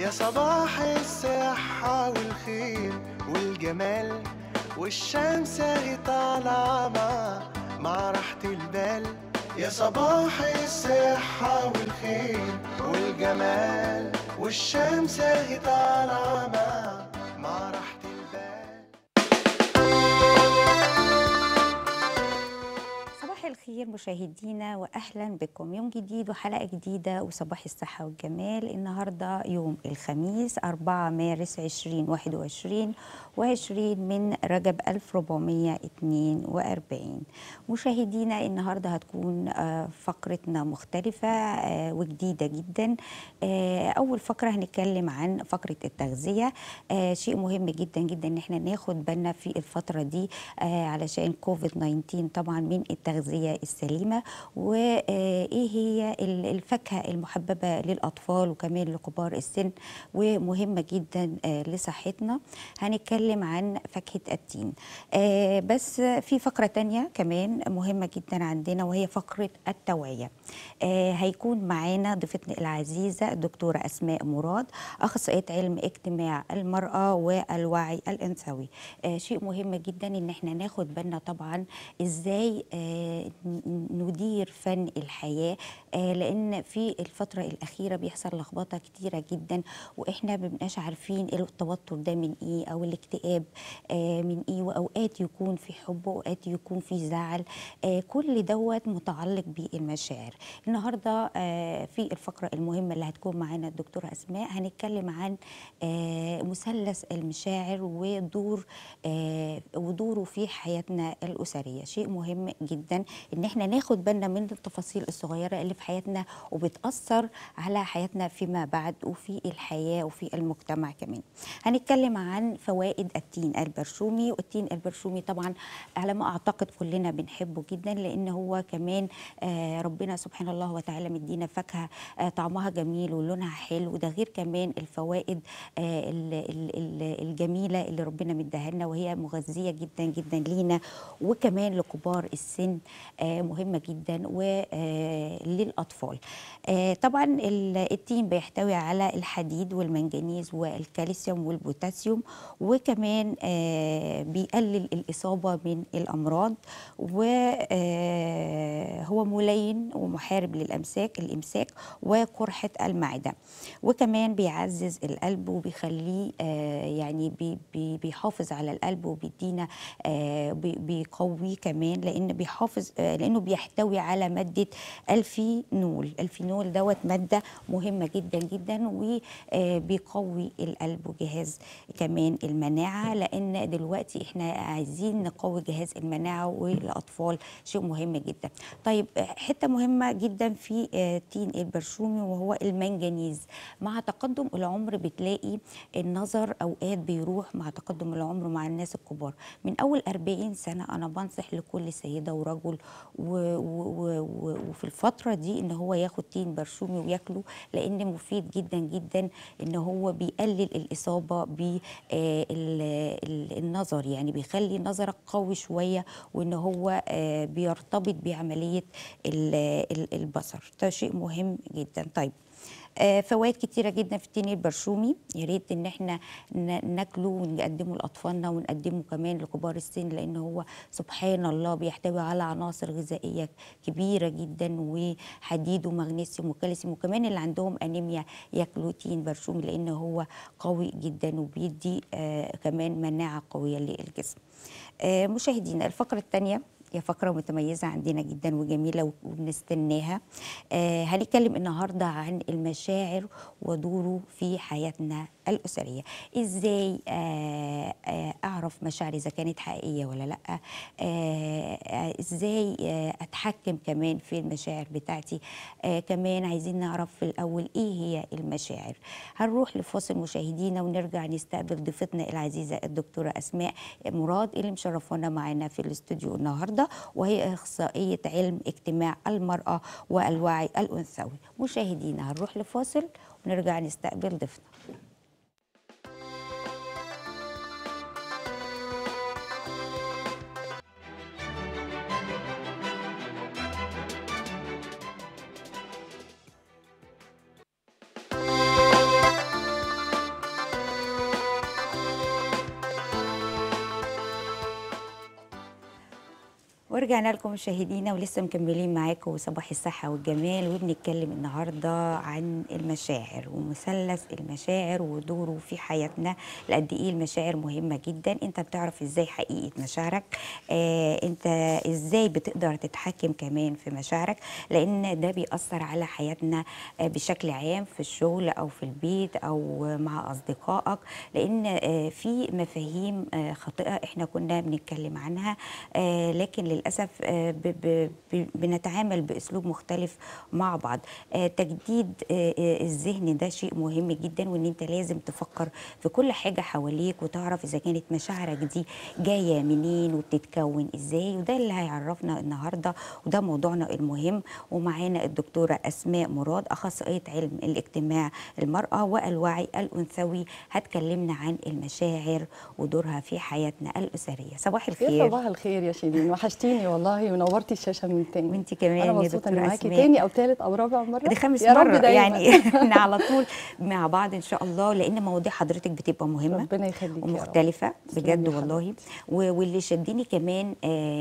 يا صباح الصحة والخير والجمال والشمس اهي طالعة مع مع راحة البال يا صباح الصحة والخير والجمال والشمس اهي طالعة مع مع راحة البال صباح الخير مشاهدينا واهلا بكم يوم جديد وحلقه جديده وصباح الصحه والجمال النهارده يوم الخميس 4 مارس 2021 و20 من رجب 1442 مشاهدينا النهارده هتكون آه، فقرتنا مختلفه آه، وجديده جدا آه، اول فقره هنتكلم عن فقره التغذيه آه، شيء مهم جدا جدا ان احنا ناخد بالنا في الفتره دي آه، علشان كوفيد 19 طبعا من التغذيه السليمه وايه هي ال- الفاكهه المحببه للاطفال وكمان لكبار السن ومهمه جدا آه، لصحتنا هنتكلم عن فاكهه التين آه، بس في فقره تانية كمان مهمه جدا عندنا وهي فقره التوعيه آه، هيكون معانا ضيفتنا العزيزه الدكتوره اسماء مراد اخصائيه علم اجتماع المراه والوعي الانثوي آه، شيء مهم جدا ان احنا ناخد بالنا طبعا ازاي آه، ن- ندير فن الحياه آه، لان في الفتره الاخيره بيحصل لخبطه كتيره جدا واحنا ما بنبقاش عارفين التوتر ده من ايه او الاكتئاب آه، من ايه واوقات يكون في حب واوقات يكون في زعل آه، كل دوت متعلق بالمشاعر النهارده آه، في الفقره المهمه اللي هتكون معانا الدكتوره اسماء هنتكلم عن آه، مثلث المشاعر ودور آه، ودوره في حياتنا الاسريه شيء مهم جدا ان احنا ناخد بالنا من التفاصيل الصغيره اللي في حياتنا وبتاثر على حياتنا فيما بعد وفي الحياه وفي المجتمع كمان هنتكلم عن فوائد التين البرشومي والتين البرشومي طبعا على ما اعتقد كلنا بنحبه جدا لان هو كمان آه، ربنا سبحانه الله وتعالى مدينا فاكهه آه، طعمها جميل ولونها حلو وده غير كمان الفوائد آه، ال- ال- ال- الجميله اللي ربنا مديها لنا وهي مغذيه جدا جدا لينا وكمان لكبار السن آه، مهمه جدا وللاطفال طبعا ال- التين بيحتوي على الحديد والمنجنيز والكالسيوم والبوتاسيوم وكمان آه، بيقلل الاصابه من الامراض وهو ملين ومحارب للامساك الامساك وقرحه المعده وكمان بيعزز القلب وبيخليه آه، يعني بي- بي- بيحافظ على القلب وبيدينا آه، بي- بيقويه كمان لان بيحافظ آه، لانه بيحتوي على ماده الفينول الفينول دوت ماده مهمه جدا جدا وبيقوي القلب وجهاز كمان المناعه لان دلوقتي احنا عايزين نقوي جهاز المناعه والاطفال شيء مهم جدا طيب آه، حته مهمه جدا في آه، تين البرشومي وهو المنجنيز مع تقدم العمر بتلاقي النظر اوقات بيروح مع تقدم العمر مع الناس الكبار من اول 40 سنه انا بنصح لكل سيده ورجل و و و و وفي الفتره دي ان هو ياخد تين برشومي وياكله لان مفيد جدا جدا ان هو بيقلل الاصابه بالنظر يعني بيخلي نظرك قوي شويه وان هو آه، بيرتبط بعمليه ال- ال- البصر ده شيء مهم جدا طيب آه، فوائد كتيره جدا في التين البرشومي يا ريت ان احنا ن- ناكله ونقدمه لاطفالنا ونقدمه كمان لكبار السن لان هو سبحان الله بيحتوي على عناصر غذائيه كبيره جدا وحديد ومغنيسيوم وكالسيوم وكمان اللي عندهم انيميا ياكلوا تين برشومي لان هو قوي جدا وبيدي آه كمان مناعه قويه للجسم آه مشاهدينا الفقره الثانيه هي فقرة متميزة عندنا جدا وجميلة وبنستناها آه هنتكلم النهاردة عن المشاعر ودوره في حياتنا الأسرية إزاي آه آه أعرف مشاعري إذا كانت حقيقية ولا لأ آه آه إزاي آه أتحكم كمان في المشاعر بتاعتي آه كمان عايزين نعرف في الأول إيه هي المشاعر هنروح لفاصل مشاهدينا ونرجع نستقبل ضيفتنا العزيزة الدكتورة أسماء مراد اللي مشرفونا معنا في الاستوديو النهاردة وهي أخصائية علم اجتماع المرأة والوعي الأنثوي مشاهدينا هنروح لفاصل ونرجع نستقبل ضيفنا ورجعنا لكم مشاهدينا ولسه مكملين معاكم صباح الصحة والجمال وبنتكلم النهاردة عن المشاعر ومثلث المشاعر ودوره في حياتنا لقد ايه المشاعر مهمة جدا انت بتعرف ازاي حقيقة مشاعرك آه انت ازاي بتقدر تتحكم كمان في مشاعرك لان ده بيأثر على حياتنا آه بشكل عام في الشغل او في البيت او مع اصدقائك لان آه في مفاهيم آه خاطئة احنا كنا بنتكلم عنها آه لكن للاسف آه ب- ب- ب- بنتعامل باسلوب مختلف مع بعض آه تجديد آه آه الذهن ده شيء مهم جدا وان انت لازم تفكر في كل حاجه حواليك وتعرف اذا كانت مشاعرك دي جايه منين وبتتكون ازاي وده اللي هيعرفنا النهارده وده موضوعنا المهم ومعانا الدكتوره اسماء مراد اخصائيه علم الاجتماع المراه والوعي الانثوي هتكلمنا عن المشاعر ودورها في حياتنا الاسريه صباح يا الخير صباح الخير يا شيرين وحشتيني والله ونورتي الشاشه من تاني وانتي كمان انا يا مبسوطه دكتورة اني معاكي أسماء. تاني او تالت او رابع مره دي خامس يا رب مرة دايما. يعني احنا على طول مع بعض ان شاء الله لان مواضيع حضرتك بتبقى مهمة ربنا يخليك يا رب. ومختلفة تسلمي بجد يا والله و- واللي شدني كمان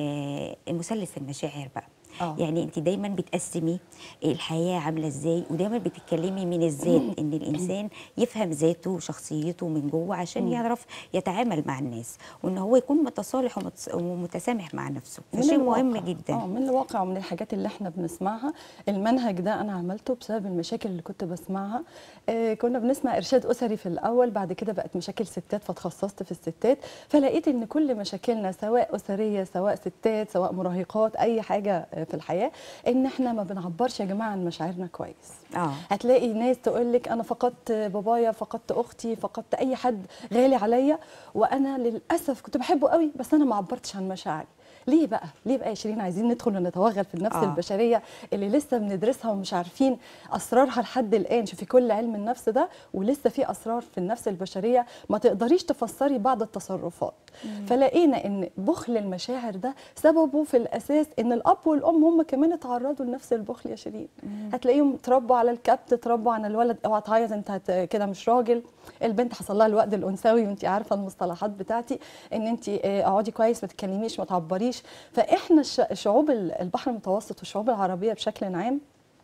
آه مثلث المشاعر بقى آه. يعني انت دايما بتقسمي الحياه عامله ازاي ودايما بتتكلمي من الذات ان الانسان يفهم ذاته وشخصيته من جوه عشان يعرف يتعامل مع الناس وان هو يكون متصالح ومتس- ومتسامح مع نفسه من فشيء مهم الواقع. جدا اه من الواقع ومن الحاجات اللي احنا بنسمعها المنهج ده انا عملته بسبب المشاكل اللي كنت بسمعها آه كنا بنسمع ارشاد اسري في الاول بعد كده بقت مشاكل ستات فتخصصت في الستات فلقيت ان كل مشاكلنا سواء اسريه سواء ستات سواء مراهقات اي حاجه آه، في الحياه ان احنا ما بنعبرش يا جماعه عن مشاعرنا كويس اه هتلاقي ناس تقول لك انا فقدت بابايا فقدت اختي فقدت اي حد غالي عليا وانا للاسف كنت بحبه قوي بس انا ما عبرتش عن مشاعري ليه بقى ليه بقى يا شيرين عايزين ندخل ونتوغل في النفس آه. آه. البشريه اللي لسه بندرسها ومش عارفين اسرارها لحد الان شوفي كل علم النفس ده ولسه في اسرار في النفس البشريه ما تقدريش تفسري بعض التصرفات فلقينا ان بخل المشاعر ده سببه في الاساس ان الاب والام هم كمان اتعرضوا لنفس البخل يا شيرين هتلاقيهم اتربوا على الكبت اتربوا على الولد اوعى تعيط انت هت- كده مش راجل البنت حصل لها الوقت الانثوي وانت عارفه المصطلحات بتاعتي ان انت آه، اقعدي كويس ما تتكلميش ما تعبريش فاحنا الش- شعوب ال- البحر المتوسط والشعوب العربيه بشكل عام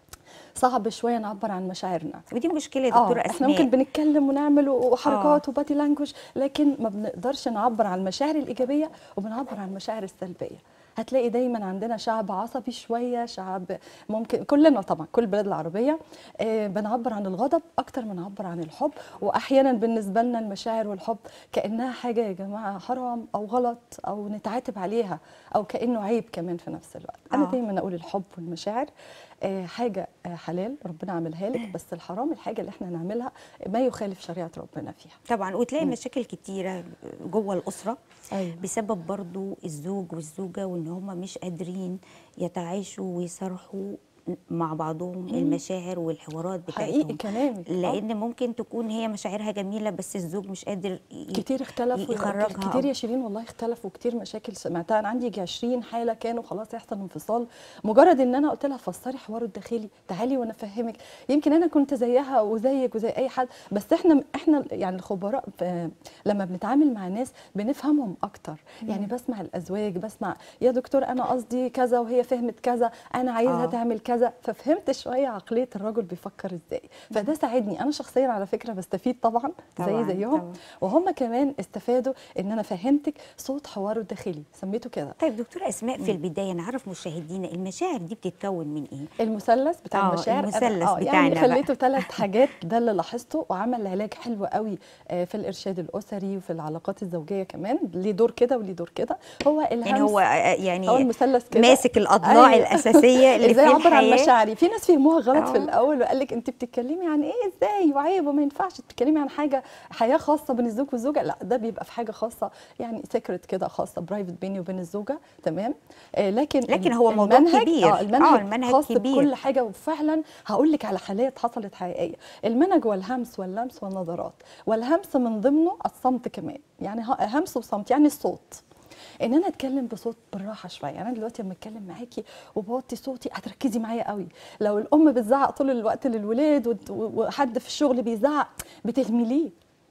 صعب شويه نعبر عن مشاعرنا ودي مشكله يا اه دكتوره احنا اسماء ممكن بنتكلم ونعمل وحركات وبادي لانجوج لكن ما بنقدرش نعبر عن المشاعر الايجابيه وبنعبر عن المشاعر السلبيه هتلاقي دايما عندنا شعب عصبي شويه شعب ممكن كلنا طبعا كل البلاد العربيه آه بنعبر عن الغضب اكتر ما نعبر عن الحب واحيانا بالنسبه لنا المشاعر والحب كانها حاجه يا جماعه حرام او غلط او نتعاتب عليها او كانه عيب كمان في نفس الوقت انا آه. دايما اقول الحب والمشاعر آه، حاجه آه، حلال ربنا عاملها لك بس الحرام الحاجه اللي احنا نعملها ما يخالف شريعه ربنا فيها طبعا وتلاقي مشاكل كتيره جوه الاسره ايوه بسبب برضو الزوج والزوجه وان هم مش قادرين يتعايشوا ويصارحوا مع بعضهم المشاعر والحوارات حقيقي بتاعتهم كلامك آه. لان ممكن تكون هي مشاعرها جميله بس الزوج مش قادر ي- كتير اختلفوا يخرجها كتير أو- يا شيرين والله اختلفوا كتير مشاكل سمعتها انا عندي يجي 20 حاله كانوا خلاص يحصل انفصال مجرد ان انا قلت لها فسري حواره الداخلي تعالي وانا افهمك يمكن انا كنت زيها وزيك وزي اي حد بس احنا احنا يعني الخبراء ف- لما بنتعامل مع ناس بنفهمهم اكتر يعني بسمع الازواج بسمع يا دكتور انا قصدي كذا وهي فهمت كذا انا عايزها آه. تعمل كذا ففهمت شويه عقليه الرجل بيفكر ازاي فده ساعدني انا شخصيا على فكره بستفيد طبعا, طبعاً، زي زيهم طبعاً. وهم كمان استفادوا ان انا فهمتك صوت حواره الداخلي سميته كده طيب دكتوره اسماء في البدايه نعرف مشاهدينا المشاعر دي بتتكون من ايه المثلث بتاع آه، المشاعر أنا- المثلث آه، يعني بتاعنا بقى. خليته ثلاث حاجات ده اللي لاحظته وعمل علاج حلو قوي آه، في الارشاد الاسري وفي العلاقات الزوجيه كمان ليه دور كده وليه دور كده هو الهمس يعني هو آه، يعني هو المثلث كده ماسك الاضلاع أيوة. الاساسيه اللي ازاي في اعبر عن الحياه مشاعري في ناس فهموها غلط في آه. الاول وقال لك انت بتتكلمي عن ايه ازاي وعيب وما ينفعش تتكلمي عن حاجه حياه خاصه بين الزوج والزوجه لا ده بيبقى في حاجه خاصه يعني سيكرت كده خاصه برايفت بيني وبين الزوجه تمام آه لكن لكن ال- هو موضوع المنهج كبير. اه المنهج, آه، المنهج خاص كبير. بكل حاجه وفعلا هقول لك على حالات حصلت حقيقيه المنهج والهمس واللمس والنظرات والهمس من ضمنه الصمت كمان يعني ه- همس وصمت يعني الصوت ان انا اتكلم بصوت بالراحه شويه يعني انا دلوقتي لما اتكلم معاكي وبوطي صوتي هتركزي معايا قوي لو الام بتزعق طول الوقت للولاد وت- وحد في الشغل بيزعق بتهمليه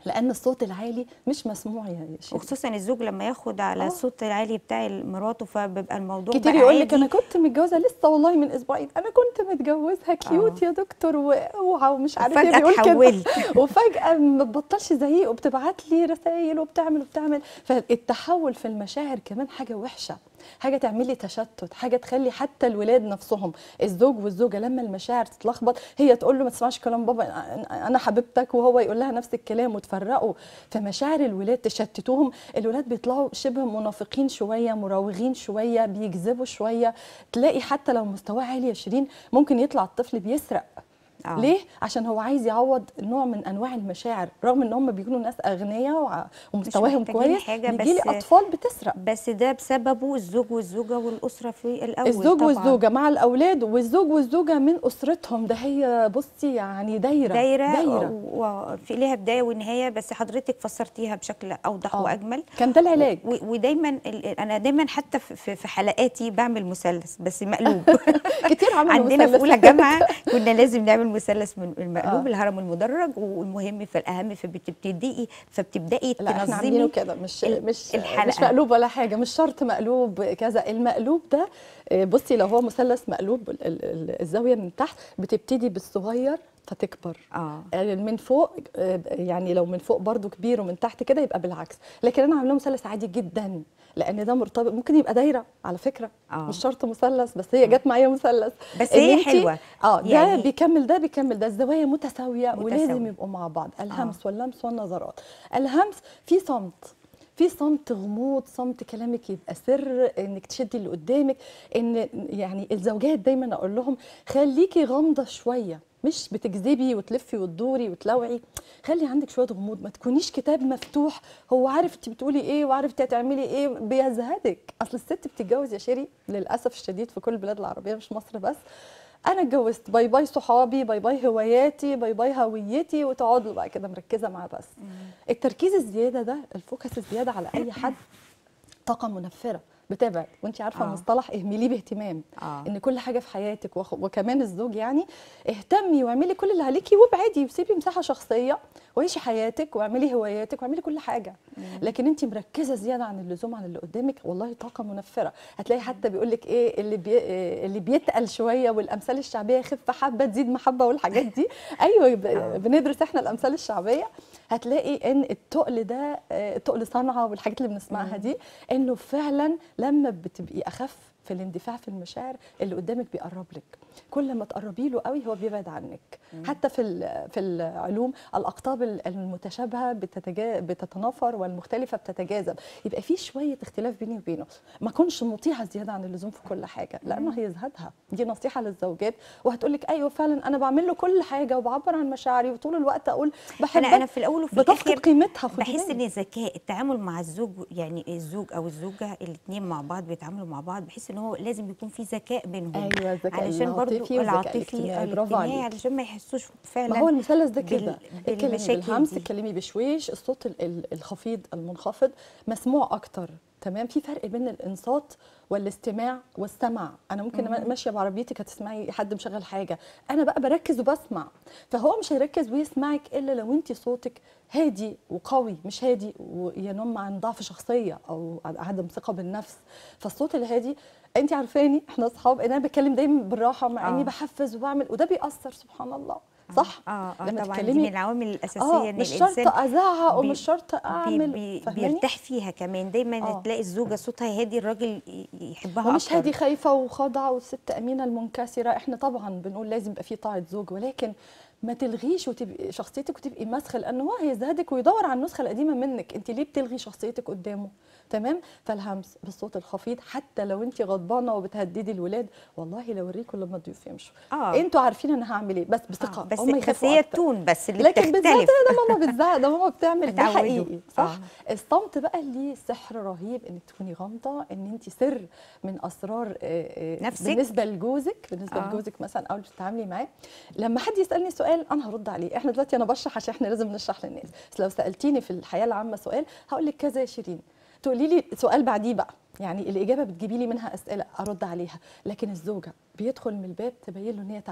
لان الصوت العالي مش مسموع يا شيخ وخصوصا الزوج لما ياخد على آه. الصوت العالي بتاع مراته فبيبقى الموضوع كتير بقى يقول لك عادي. انا كنت متجوزه لسه والله من اسبوعين انا كنت متجوزها كيوت يا دكتور واوعى ومش عارف ايه فجأة بيقول كده اتحولت. وفجاه ما بتبطلش زعيق وبتبعت لي رسائل وبتعمل وبتعمل فالتحول في المشاعر كمان حاجه وحشه حاجه تعملي تشتت حاجه تخلي حتى الولاد نفسهم الزوج والزوجه لما المشاعر تتلخبط هي تقول له ما تسمعش كلام بابا انا حبيبتك وهو يقول لها نفس الكلام وتفرقوا فمشاعر الولاد تشتتوهم الولاد بيطلعوا شبه منافقين شويه مراوغين شويه بيكذبوا شويه تلاقي حتى لو مستواه عالي يا شيرين ممكن يطلع الطفل بيسرق آه. ليه؟ عشان هو عايز يعوض نوع من انواع المشاعر رغم ان هم بيكونوا ناس اغنياء وع- ومستواهم محتاجين كويس حاجة بيجي لي بس- اطفال بتسرق بس ده بسببه الزوج والزوجه والاسره في الاول الزوج طبعا. والزوجه مع الاولاد والزوج والزوجه من اسرتهم ده هي بصي يعني دايره دايره, دايره وفي ليها بدايه ونهايه بس حضرتك فسرتيها بشكل اوضح آه. واجمل كان ده العلاج و- ودايما ال- انا دايما حتى في- في في حلقاتي بعمل مثلث بس مقلوب كتير عملوا عندنا في اولى مثلثات. جامعه كنا لازم نعمل مثلث من المقلوب آه. الهرم المدرج والمهم في الاهم فبتبتدي فبتبداي لا احنا عاملينه تنظمي كده مش ال- مش الحلقة. مش مقلوب ولا حاجه مش شرط مقلوب كذا المقلوب ده آه، بصي لو هو مثلث مقلوب ال- ال- ال- الزاويه من تحت بتبتدي بالصغير فتكبر اه يعني من فوق آه، يعني لو من فوق برضو كبير ومن تحت كده يبقى بالعكس لكن انا عاملاه مثلث عادي جدا لان ده مرتبط ممكن يبقى دايره على فكره آه. مش شرط مثلث بس هي جت معايا مثلث بس إن هي انتي- حلوة. اه ده يعني- بيكمل ده بيكمل ده الزوايا متساويه ولازم متساوية. يبقوا مع بعض الهمس واللمس والنظرات الهمس في صمت في صمت غموض صمت كلامك يبقى سر انك تشدي اللي قدامك ان يعني الزوجات دايما اقول لهم خليكي غامضه شويه مش بتكذبي وتلفي وتدوري وتلوعي خلي عندك شويه غموض ما تكونيش كتاب مفتوح هو عارف انت بتقولي ايه وعارف انت هتعملي ايه بيزهدك اصل الست بتتجوز يا شيري للاسف الشديد في كل البلاد العربيه مش مصر بس انا اتجوزت باي باي صحابي باي باي هواياتي باي باي هويتي وتقعدوا بقى كده مركزه معاه بس التركيز الزياده ده الفوكس الزياده على اي حد طاقه منفره بتبعد وانت عارفه آه. مصطلح اهمليه باهتمام آه. ان كل حاجه في حياتك وخ- وكمان الزوج يعني اهتمي واعملي كل اللي عليكي وابعدي وسيبي مساحه شخصيه وعيشي حياتك واعملي هواياتك واعملي كل حاجه لكن انت مركزه زياده عن اللزوم عن اللي قدامك والله طاقه منفره هتلاقي حتى بيقول لك ايه اللي بي إيه اللي بيتقل شويه والامثال الشعبيه خف حبه تزيد محبه والحاجات دي ايوه ب- بندرس احنا الامثال الشعبيه هتلاقي ان التقل ده آه، تقل صنعه والحاجات اللي بنسمعها دي انه فعلا لما بتبقي اخف في الاندفاع في المشاعر اللي قدامك بيقرب لك كل ما تقربي له قوي هو بيبعد عنك حتى في ال- في العلوم الاقطاب ال- المتشابهه بتتجا بتتنافر والمختلفه بتتجاذب يبقى في شويه اختلاف بيني وبينه ما اكونش مطيعه زياده عن اللزوم في كل حاجه لانه هيزهدها دي نصيحه للزوجات وهتقول لك ايوه فعلا انا بعمل له كل حاجه وبعبر عن مشاعري وطول الوقت اقول بحبك انا انا في الاول وفي بتفقد الاخر قيمتها خدي بحس بالك. ان الذكاء التعامل مع الزوج يعني الزوج او الزوجه الاثنين مع بعض بيتعاملوا مع بعض بحس ان هو لازم يكون في ذكاء بينهم أيوة، الذكاء علشان برضو العاطفي والذكاء العاطفي الاجتماعي، برافو الاجتماعي عليك. علشان ما يحسوش فعلا ما هو المثلث ده بال- كده اتكلمي بالمشاكل بالهمس دي. اتكلمي بشويش الصوت ال- ال- الخفيض المنخفض مسموع اكتر تمام في فرق بين الانصات والاستماع والسمع انا ممكن أما- ماشيه بعربيتك هتسمعي حد مشغل حاجه انا بقى بركز وبسمع فهو مش هيركز ويسمعك الا لو انت صوتك هادي وقوي مش هادي وينم عن ضعف شخصيه او عن عدم ثقه بالنفس فالصوت الهادي انت عارفاني احنا اصحاب انا بتكلم دايما بالراحه مع اني آه. بحفز وبعمل وده بيأثر سبحان الله صح اه اه لما طبعا دي تتكلمي- من العوامل الاساسيه اه ان مش شرط الانسان ازعق بي- ومش شرط بي اعمل بي فاهماني؟ بيرتاح فيها كمان دايما آه. تلاقي الزوجه صوتها هادي الراجل ي- يحبها ومش اكتر هادي خايفه وخاضعه والست امينه المنكسره احنا طبعا بنقول لازم يبقى في طاعه زوج ولكن ما تلغيش وتبقي شخصيتك وتبقي مسخه لان هو هيزهدك ويدور على النسخه القديمه منك انت ليه بتلغي شخصيتك قدامه تمام فالهمس بالصوت الخفيض حتى لو انت غضبانه وبتهددي الولاد والله لو اوريكم لما الضيوف يمشوا آه. انتوا عارفين انا هعمل ايه بس بثقه آه. بس هم بس يخافوا هي أكتر. التون بس اللي لكن بالذات بتختلف ده ماما بتزعق ده ماما بتعمل ده اتعودوا. حقيقي صح آه. الصمت بقى ليه سحر رهيب انك تكوني غامضه ان انت سر من اسرار آه، آه، نفسك؟ بالنسبه لجوزك بالنسبه آه. لجوزك مثلا او اللي بتتعاملي معاه لما حد يسالني سؤال انا هرد عليه احنا دلوقتي انا بشرح عشان احنا لازم نشرح للناس بس لو سالتيني في الحياه العامه سؤال هقول لك كذا يا شيرين تقولي لي سؤال بعديه بقى يعني الاجابه بتجيبي لي منها اسئله ارد عليها لكن الزوجه بيدخل من الباب تبين له ان هي تعبانه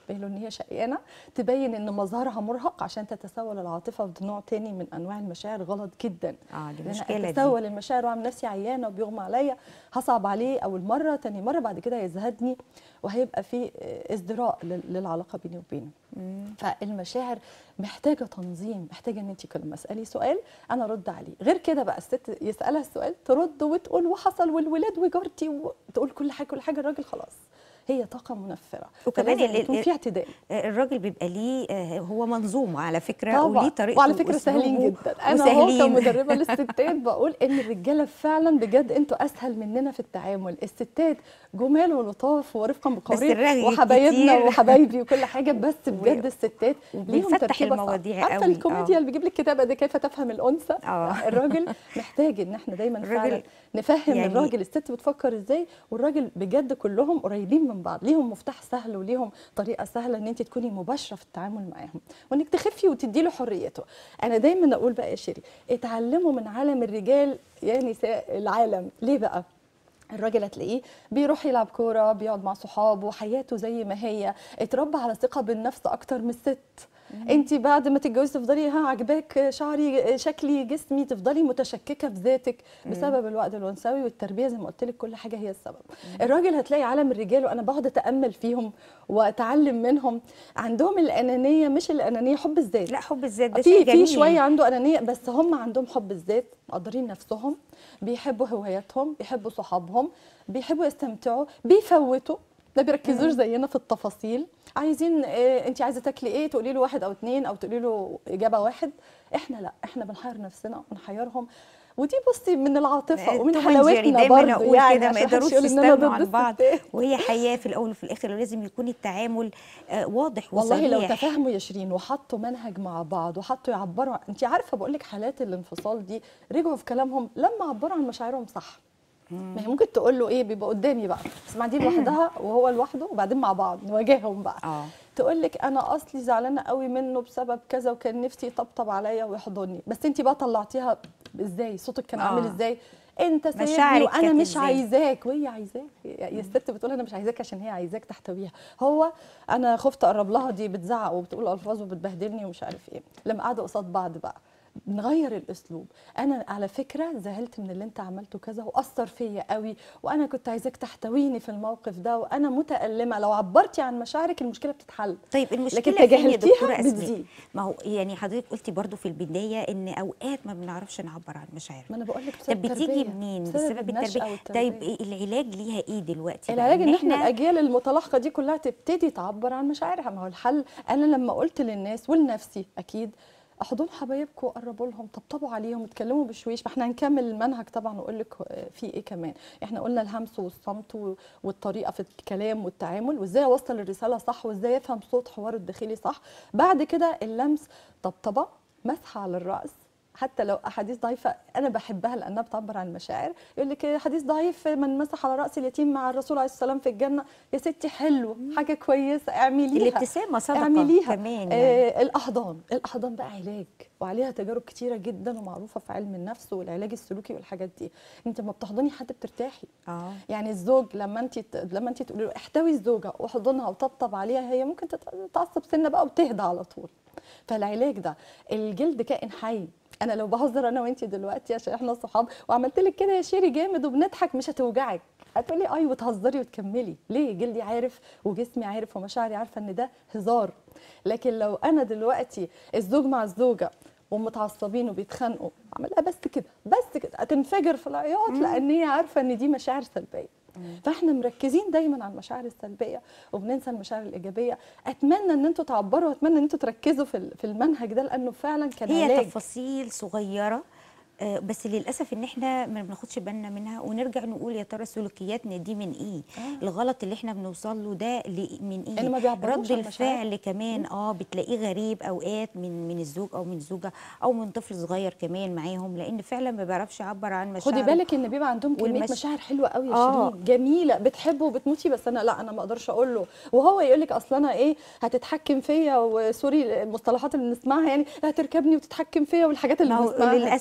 تبين له ان هي شقيانه تبين ان مظهرها مرهق عشان تتسول العاطفه وده نوع تاني من انواع المشاعر غلط جدا اه دي لأن مشكله دي اتسول المشاعر واعمل نفسي عيانه وبيغمى عليا هصعب عليه اول مره تاني مره بعد كده هيزهدني وهيبقى في آه، ازدراء لل- للعلاقه بيني وبينه مم. فالمشاعر محتاجه تنظيم محتاجه ان انت كل ما اسالي سؤال انا ارد عليه غير كده بقى الست يسالها السؤال ترد وتقول وحصل والولاد وجارتي وتقول كل حاجه كل حاجه الراجل خلاص هي طاقه منفره وكمان فلازم ال- يكون ال- في اعتدال الراجل بيبقى ليه آه، هو منظومه على فكره طبعا وليه طريقته وعلى فكره سهلين وأسلوبه جدا انا هو وسهلين. كمدربه للستات بقول ان الرجاله فعلا بجد انتوا اسهل مننا في التعامل الستات جمال ولطاف ورفقا بقوارير الرغي وحبايبنا كتير. وحبايبي وكل حاجه بس بجد الستات ليهم وبنفتح تركيبه صح. المواضيع عارفه قوي، الكوميديا آه. اللي بيجيب لك كتابه دي كيف تفهم الانثى آه. الراجل محتاج ان احنا دايما الراجل فعلا نفهم يعني- الراجل الست بتفكر ازاي والراجل بجد كلهم قريبين من بعض ليهم مفتاح سهل وليهم طريقه سهله ان انت تكوني مباشره في التعامل معاهم وانك تخفي وتدي له حريته انا دايما اقول بقى يا شيري اتعلموا من عالم الرجال يا نساء العالم ليه بقى الراجل هتلاقيه بيروح يلعب كوره بيقعد مع صحابه حياته زي ما هي اتربى على ثقه بالنفس اكتر من الست انت بعد ما تتجوزي تفضلي ها عجباك شعري شكلي جسمي تفضلي متشككه في ذاتك بسبب الوقت الانثوي والتربيه زي ما قلت لك كل حاجه هي السبب الراجل هتلاقي عالم الرجال وانا بقعد اتامل فيهم واتعلم منهم عندهم الانانيه مش الانانيه حب الذات لا حب الذات ده في شيء في جميل شويه عنده انانيه بس هم عندهم حب الذات مقدرين نفسهم بيحبوا هواياتهم بيحبوا صحابهم بيحبوا يستمتعوا بيفوتوا ما بيركزوش زينا في التفاصيل عايزين إيه انت عايزه تاكلي ايه تقولي له واحد او اتنين او تقولي له اجابه واحد احنا لا احنا بنحير نفسنا ونحيرهم ودي بصي من العاطفه ومن توم أند جيري حلاوتنا دايما برضه اقول يعني كده ما عشان يقدروش محدش يقول إن أنا يستغنوا ضد عن بعض الستات. وهي حياه في الاول وفي الاخر ولازم يكون التعامل آه، واضح والله لو وصريح تفاهموا يا شيرين وحطوا منهج مع بعض وحطوا يعبروا انت عارفه بقول لك حالات الانفصال دي رجعوا في كلامهم لما عبروا عن مشاعرهم صح ما هي ممكن تقول له ايه بيبقى قدامي بقى اسمع دي لوحدها وهو لوحده وبعدين مع بعض نواجههم بقى اه تقول لك انا اصلي زعلانه قوي منه بسبب كذا وكان نفسي يطبطب عليا ويحضني بس انت بقى طلعتيها ازاي صوتك كان عامل آه. ازاي انت سايبني مشاعرك وانا كانت مش إزاي؟ عايزاك وهي عايزاك يا الست بتقول انا مش عايزاك عشان هي عايزاك تحتويها هو انا خفت اقرب لها دي بتزعق وبتقول الفاظ وبتبهدلني ومش عارف ايه لما قعدوا قصاد بعض بقى نغير الاسلوب انا على فكره زعلت من اللي انت عملته كذا واثر فيا قوي وانا كنت عايزاك تحتويني في الموقف ده وانا متالمه لو عبرتي عن مشاعرك المشكله بتتحل طيب المشكله لكن فين يا تجاهلتيها دكتوره اسماء بتزيد. ما هو يعني حضرتك قلتي برضو في البدايه ان اوقات ما بنعرفش نعبر عن مشاعرنا ما انا بقول لك طب بتيجي منين بسبب التربيه طيب إيه العلاج ليها ايه دلوقتي بقى؟ العلاج ان احنا الاجيال المتلاحقه دي كلها تبتدي تعبر عن مشاعرها ما هو الحل انا لما قلت للناس ولنفسي اكيد احضن حبايبكم وقربوا لهم طبطبوا عليهم اتكلموا بشويش ما احنا هنكمل المنهج طبعا واقول لك في ايه كمان احنا قلنا الهمس والصمت و- والطريقه في الكلام والتعامل وازاي اوصل الرساله صح وازاي افهم صوت حوار الداخلي صح بعد كده اللمس طبطبه مسحه على الراس حتى لو احاديث ضعيفه انا بحبها لانها بتعبر عن المشاعر يقول لك حديث ضعيف من مسح على راس اليتيم مع الرسول عليه السلام في الجنه يا ستي حلو حاجه كويسه اعمليها الابتسامه صدقه اعمليها كمان يعني. آه الاحضان الاحضان بقى علاج وعليها تجارب كتيره جدا ومعروفه في علم النفس والعلاج السلوكي والحاجات دي انت لما بتحضني حد بترتاحي اه يعني الزوج لما انت لما انت تقولي له احتوي الزوجه واحضنها وطبطب عليها هي ممكن تتعصب سنه بقى وتهدى على طول فالعلاج ده الجلد كائن حي انا لو بهزر انا وانت دلوقتي عشان احنا صحاب وعملت لك كده يا شيري جامد وبنضحك مش هتوجعك هتقولي اي وتهزري وتكملي ليه جلدي عارف وجسمي عارف ومشاعري عارفه ان ده هزار لكن لو انا دلوقتي الزوج مع الزوجه ومتعصبين وبيتخانقوا عملها بس كده بس كده هتنفجر في العياط لان هي عارفه ان دي مشاعر سلبيه فاحنا مركزين دايما على المشاعر السلبيه وبننسى المشاعر الايجابيه اتمنى ان انتوا تعبروا واتمنى ان انتوا تركزوا في ال- في المنهج ده لانه فعلا كان هي علاج تفاصيل صغيره آه، بس للاسف ان احنا ما بناخدش بالنا منها ونرجع نقول يا ترى سلوكياتنا دي من ايه آه. الغلط اللي احنا بنوصل له ده ل- من ايه اللي ما بيعبروش رد عن المشاعر. الفعل كمان اه بتلاقيه غريب اوقات من من الزوج او من الزوجه او من طفل صغير كمان معاهم لان فعلا ما بيعرفش يعبر عن مشاعره خدي بالك ان بيبقى عندهم كميه والمش- مشاعر حلوه قوي يا آه. شيرين جميله بتحبه وبتموتي بس انا لا انا ما اقدرش اقول له وهو يقول لك اصل انا ايه هتتحكم فيا وسوري المصطلحات اللي بنسمعها يعني هتركبني وتتحكم فيا والحاجات اللي ما هو بنسمعها دي. للاسف بس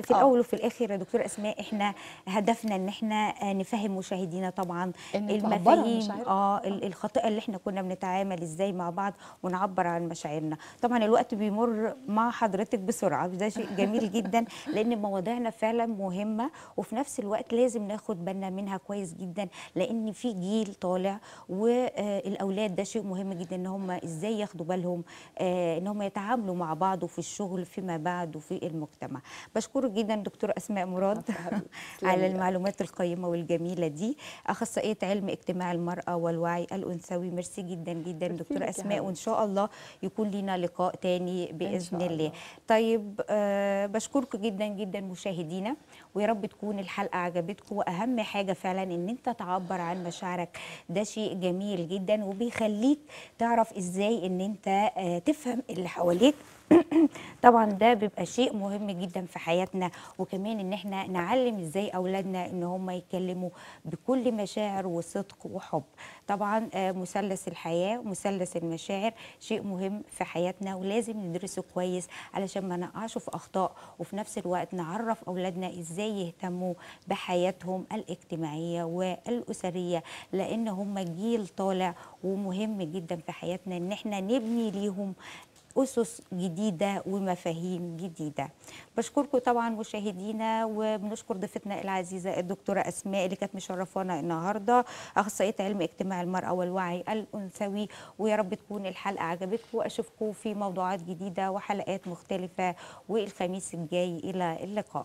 في آه. الاول وفي الاخر يا دكتور اسماء احنا هدفنا ان احنا آه، نفهم مشاهدينا طبعا إن تعبروا عن المفاهيم مشاعركم. اه ال- الخاطئه اللي احنا كنا بنتعامل ازاي مع بعض ونعبر عن مشاعرنا طبعا الوقت بيمر مع حضرتك بسرعه ده شيء جميل جدا لان مواضيعنا فعلا مهمه وفي نفس الوقت لازم ناخد بالنا منها كويس جدا لان في جيل طالع والاولاد ده شيء مهم جدا ان هم ازاي ياخدوا بالهم آه، ان هم يتعاملوا مع بعض وفي الشغل فيما بعد وفي المجتمع بشكرك جدا دكتور اسماء مراد تسلمي على يا المعلومات القيمه والجميله دي اخصائيه علم اجتماع المراه والوعي الانثوي ميرسي جدا جدا ميرسي دكتوره لك يا اسماء وان حبيبتي. شاء الله يكون لنا لقاء تاني شاء باذن الله الله. طيب آه بشكركم جدا جدا مشاهدينا ويا رب تكون الحلقه عجبتكم واهم حاجه فعلا ان انت تعبر عن مشاعرك ده شيء جميل جدا وبيخليك تعرف ازاي ان انت آه تفهم اللي حواليك طبعا ده بيبقى شيء مهم جدا في حياتنا وكمان ان احنا نعلم ازاي اولادنا ان هم يتكلموا بكل مشاعر وصدق وحب طبعا آه، مثلث الحياه مثلث المشاعر شيء مهم في حياتنا ولازم ندرسه كويس علشان ما نقعش في اخطاء وفي نفس الوقت نعرف اولادنا ازاي يهتموا بحياتهم الاجتماعيه والاسريه لان هم جيل طالع ومهم جدا في حياتنا ان احنا نبني ليهم أسس جديدة ومفاهيم جديدة بشكركم طبعا مشاهدينا وبنشكر ضيفتنا العزيزة الدكتورة أسماء اللي كانت مشرفانا النهاردة أخصائية علم اجتماع المرأة والوعي الأنثوي ويا رب تكون الحلقة عجبتكم وأشوفكم في موضوعات جديدة وحلقات مختلفة والخميس الجاي إلى اللقاء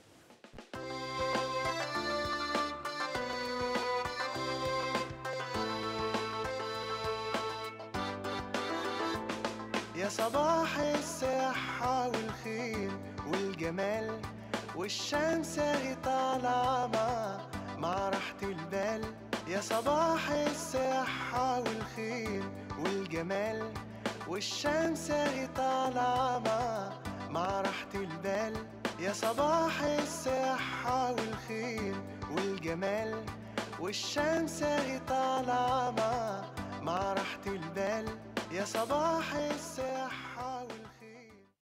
يا صباح الصحة والخير والجمال والشمس اهي طالعة مع مع راحة البال يا صباح الصحة والخير والجمال والشمس اهي طالعة مع مع راحة البال يا صباح الصحة والخير والجمال والشمس اهي طالعة مع مع راحة البال يا صباح الصحة والخير